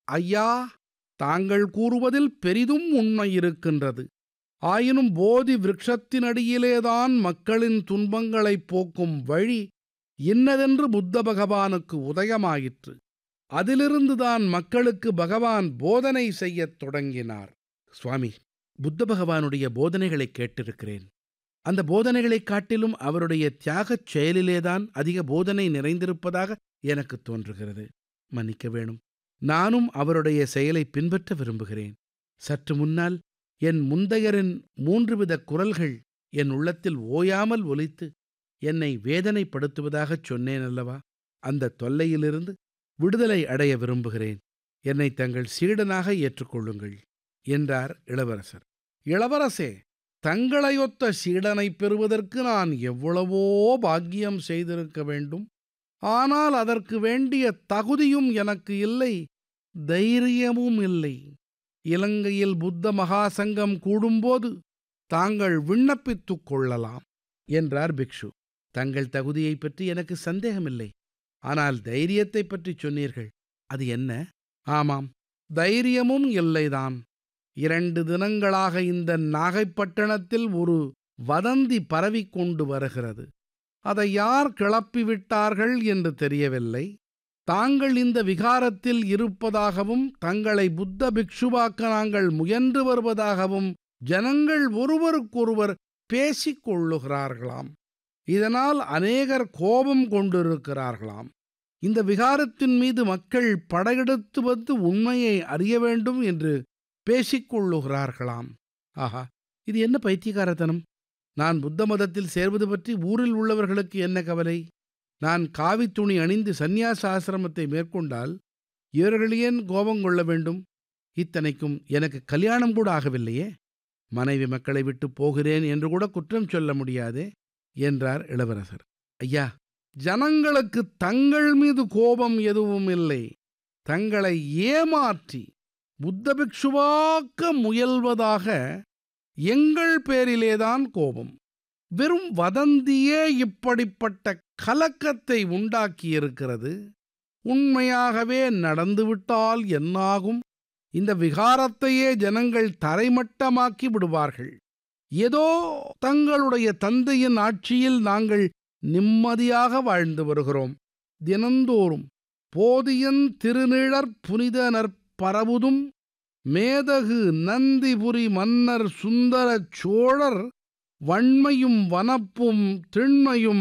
ஐயா தாங்கள் கூறுவதில் பெரிதும் உண்மை இருக்கின்றது ஆயினும் போதி விருட்சத்தினடியிலேதான் மக்களின் துன்பங்களைப் போக்கும் வழி இன்னதென்று புத்த பகவானுக்கு உதயமாயிற்று அதிலிருந்துதான் மக்களுக்கு பகவான் போதனை செய்யத் தொடங்கினார் சுவாமி புத்த பகவானுடைய போதனைகளைக் கேட்டிருக்கிறேன் அந்த போதனைகளைக் காட்டிலும் அவருடைய தியாகச் செயலிலேதான் அதிக போதனை நிறைந்திருப்பதாக எனக்கு தோன்றுகிறது மன்னிக்க வேணும் நானும் அவருடைய செயலை பின்பற்ற விரும்புகிறேன் சற்று முன்னால் என் முந்தையரின் மூன்று வித குரல்கள் என் உள்ளத்தில் ஓயாமல் ஒலித்து என்னை வேதனைப்படுத்துவதாகச் சொன்னேன் அல்லவா அந்த தொல்லையிலிருந்து விடுதலை அடைய விரும்புகிறேன் என்னை தங்கள் சீடனாக ஏற்றுக்கொள்ளுங்கள் என்றார் இளவரசர் இளவரசே தங்களையொத்த சீடனைப் பெறுவதற்கு நான் எவ்வளவோ பாக்கியம் செய்திருக்க வேண்டும் ஆனால் அதற்கு வேண்டிய தகுதியும் எனக்கு இல்லை தைரியமும் இல்லை இலங்கையில் புத்த மகாசங்கம் கூடும்போது தாங்கள் விண்ணப்பித்துக் கொள்ளலாம் என்றார் பிக்ஷு தங்கள் தகுதியைப் பற்றி எனக்கு சந்தேகமில்லை ஆனால் தைரியத்தைப் பற்றி சொன்னீர்கள் அது என்ன ஆமாம் தைரியமும் இல்லைதான் இரண்டு தினங்களாக இந்த நாகைப்பட்டணத்தில் ஒரு வதந்தி பரவிக் கொண்டு வருகிறது அதை யார் கிளப்பிவிட்டார்கள் என்று தெரியவில்லை தாங்கள் இந்த விகாரத்தில் இருப்பதாகவும் தங்களை புத்த பிக்ஷுவாக்க நாங்கள் முயன்று வருவதாகவும் ஜனங்கள் ஒருவருக்கொருவர் பேசிக் கொள்ளுகிறார்களாம் இதனால் அநேகர் கோபம் கொண்டிருக்கிறார்களாம் இந்த விகாரத்தின் மீது மக்கள் படையெடுத்து வந்து உண்மையை அறிய வேண்டும் என்று பேசிக் கொள்ளுகிறார்களாம் ஆஹா இது என்ன பைத்தியகாரத்தனம் நான் புத்த மதத்தில் சேர்வது பற்றி ஊரில் உள்ளவர்களுக்கு என்ன கவலை நான் காவித் துணி அணிந்து சந்நியாச ஆசிரமத்தை மேற்கொண்டால் இவர்கள் ஏன் கோபம் கொள்ள வேண்டும் இத்தனைக்கும் எனக்கு கல்யாணம் கூட ஆகவில்லையே மனைவி மக்களை விட்டு போகிறேன் என்று கூட குற்றம் சொல்ல முடியாதே என்றார் இளவரசர் ஐயா ஜனங்களுக்கு தங்கள் மீது கோபம் எதுவும் இல்லை தங்களை ஏமாற்றி புத்த பிக்ஷுவாக்க முயல்வதாக எங்கள் பேரிலேதான் கோபம் வெறும் வதந்தியே இப்படிப்பட்ட கலக்கத்தை உண்டாக்கியிருக்கிறது உண்மையாகவே நடந்துவிட்டால் என்னாகும் இந்த விகாரத்தையே ஜனங்கள் தரைமட்டமாக்கி விடுவார்கள் ஏதோ தங்களுடைய தந்தையின் ஆட்சியில் நாங்கள் நிம்மதியாக வாழ்ந்து வருகிறோம் தினந்தோறும் போதியன் திருநிழற் புனித நற்பரவுதும் மேதகு நந்திபுரி மன்னர் சுந்தரச் சோழர் வன்மையும் வனப்பும் திண்மையும்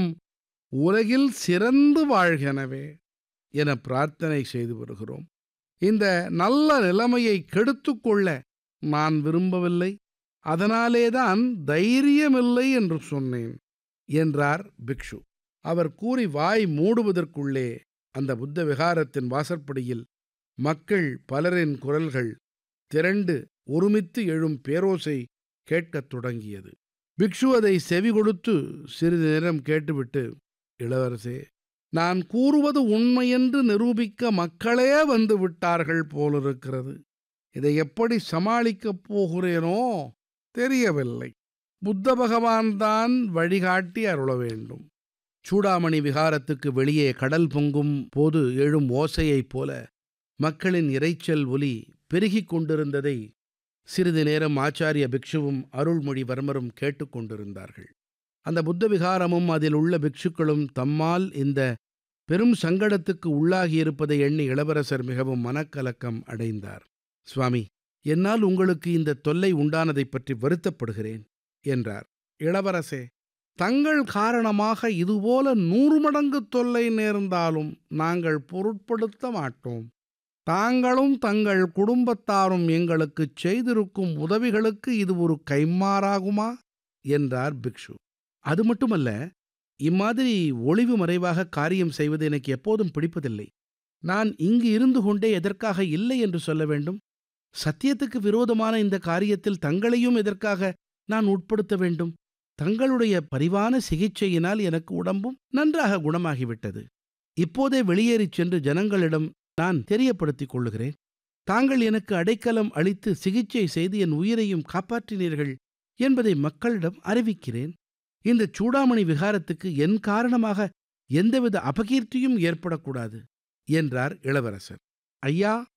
உலகில் சிறந்து வாழ்கெனவே என பிரார்த்தனை செய்து வருகிறோம் இந்த நல்ல நிலைமையை கெடுத்துக் கொள்ள நான் விரும்பவில்லை அதனாலேதான் தைரியமில்லை என்று சொன்னேன் என்றார் பிக்ஷு அவர் கூறி வாய் மூடுவதற்குள்ளே அந்த புத்த விகாரத்தின் வாசற்படியில் மக்கள் பலரின் குரல்கள் திரண்டு ஒருமித்து எழும் பேரோசை கேட்கத் தொடங்கியது பிக்ஷு அதை செவி கொடுத்து சிறிது நேரம் கேட்டுவிட்டு இளவரசே நான் கூறுவது உண்மையென்று நிரூபிக்க மக்களே வந்து விட்டார்கள் போலிருக்கிறது இதை எப்படி சமாளிக்கப் போகிறேனோ தெரியவில்லை புத்த பகவான் தான் வழிகாட்டி அருள வேண்டும் சூடாமணி விகாரத்துக்கு வெளியே கடல் பொங்கும் போது எழும் ஓசையைப் போல மக்களின் இரைச்சல் ஒலி பெருகிக் கொண்டிருந்ததை சிறிது நேரம் ஆச்சாரிய பிக்ஷுவும் அருள்மொழிவர்மரும் கேட்டுக்கொண்டிருந்தார்கள் அந்த புத்த விகாரமும் அதில் உள்ள பிக்ஷுக்களும் தம்மால் இந்த பெரும் சங்கடத்துக்கு உள்ளாகியிருப்பதை எண்ணி இளவரசர் மிகவும் மனக்கலக்கம் அடைந்தார் சுவாமி என்னால் உங்களுக்கு இந்த தொல்லை உண்டானதைப் பற்றி வருத்தப்படுகிறேன் என்றார் இளவரசே தங்கள் காரணமாக இதுபோல நூறு மடங்கு தொல்லை நேர்ந்தாலும் நாங்கள் பொருட்படுத்த மாட்டோம் தாங்களும் தங்கள் குடும்பத்தாரும் எங்களுக்குச் செய்திருக்கும் உதவிகளுக்கு இது ஒரு கைமாறாகுமா என்றார் பிக்ஷு அது மட்டுமல்ல இம்மாதிரி ஒளிவு மறைவாக காரியம் செய்வது எனக்கு எப்போதும் பிடிப்பதில்லை நான் இங்கு இருந்து கொண்டே எதற்காக இல்லை என்று சொல்ல வேண்டும் சத்தியத்துக்கு விரோதமான இந்த காரியத்தில் தங்களையும் எதற்காக நான் உட்படுத்த வேண்டும் தங்களுடைய பரிவான சிகிச்சையினால் எனக்கு உடம்பும் நன்றாக குணமாகிவிட்டது இப்போதே வெளியேறிச் சென்று ஜனங்களிடம் நான் தெரியப்படுத்திக் கொள்ளுகிறேன் தாங்கள் எனக்கு அடைக்கலம் அளித்து சிகிச்சை செய்து என் உயிரையும் காப்பாற்றினீர்கள் என்பதை மக்களிடம் அறிவிக்கிறேன் இந்த சூடாமணி விகாரத்துக்கு என் காரணமாக எந்தவித அபகீர்த்தியும் ஏற்படக்கூடாது என்றார் இளவரசர் ஐயா